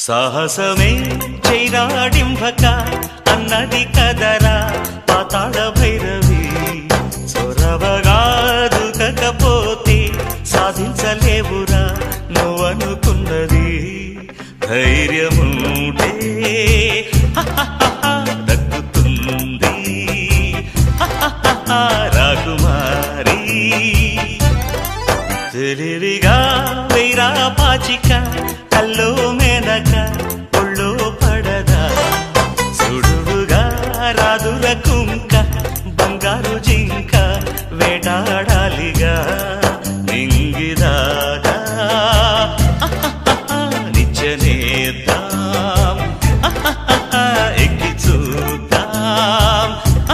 సాహసమే చైరాడింభక అన్నది కదరా పాతాళ భైరవి చొరవగా దుకకపోతే సాధించలేవురా నువ్వనుకున్నది ధైర్యముంటే దక్కుతుంది రాకుమారి తెలివిగా వైరా పాచిక కల్లో మేనక ఒళ్ళో పడదా సుడువుగా రాదుల కుంక బంగారు జింక వేటాడాలిగా నింగిదాగా నిచ్చనేద్దాం ఎక్కి చూద్దాం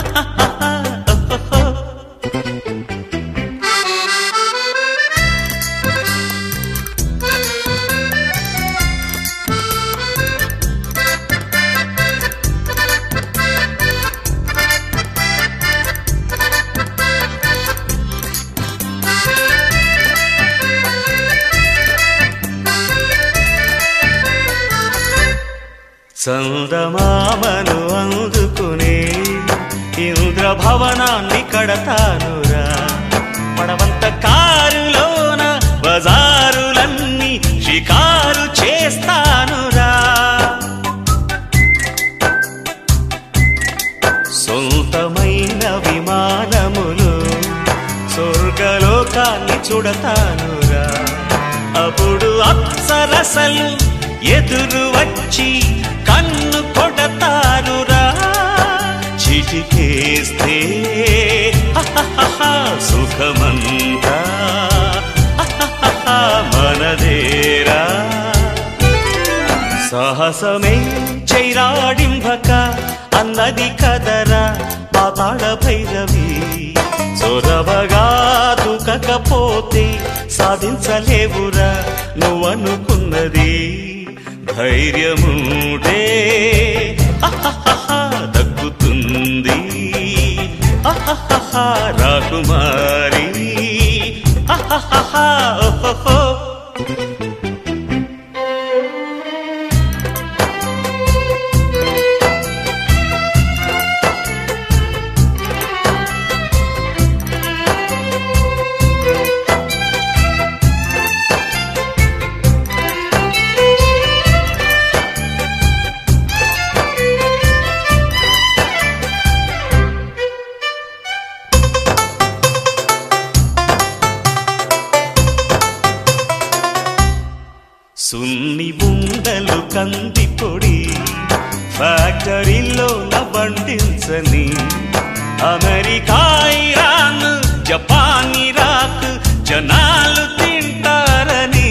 చందమామను అందుకునే ఇంద్రభవనాన్ని కడతానురా పడవంత కారులోన బజారులన్నీ షికారు చేస్తానురా సొంతమైన విమానములు స్వర్గలోకాన్ని చూడతానురా అప్పుడు అప్సరసలు ఎదురు వచ్చి కన్ను కొడతారురా చిటికేస్తే హహహహ సుఖమంతా హహహహ మనదేరా సాహసమే చైరాడింభక అన్నది కదరా పాతాళ భైరవి చొరవగా దుకకపోతే సాధించలేవురా నువ్వనుకున్నది ధైర్యముడే అహహహ దక్కుతుంది అహహహ రాకుమారి అహహహ ఓహో సున్ని బుండలు కంది పొడి ఫ్యాక్టరీలో వండించని అమెరికా ఇరాన్ జపాన్ ఇరాక్ జనాలు తింటారని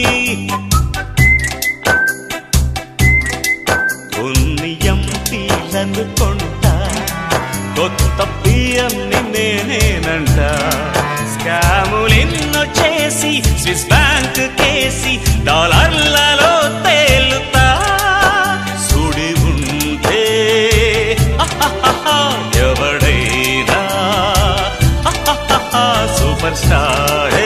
కొన్ని ఎంపీలను కొంటా కొత్త పిఎంని నేనేనంట స్కాములెన్నో చేసి స్విస్ బ్యాంక్ కేసి డాలర్లలో తేలుతా సుడి ఉంటే అహహహ ఎవడైనా అహహహ సూపర్ స్టారే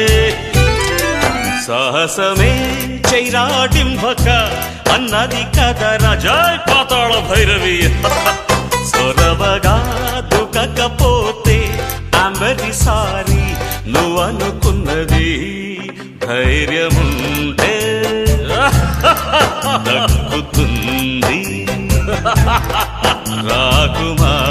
సాహసమే చైరాడింభక అన్నది కదరా జై పాతాళ భైరవి సొరవగా దుకకపోతే అంబరి సారి నువ్వనుకున్నది ధైర్యముంటే దక్కుతుంది రాకుమారి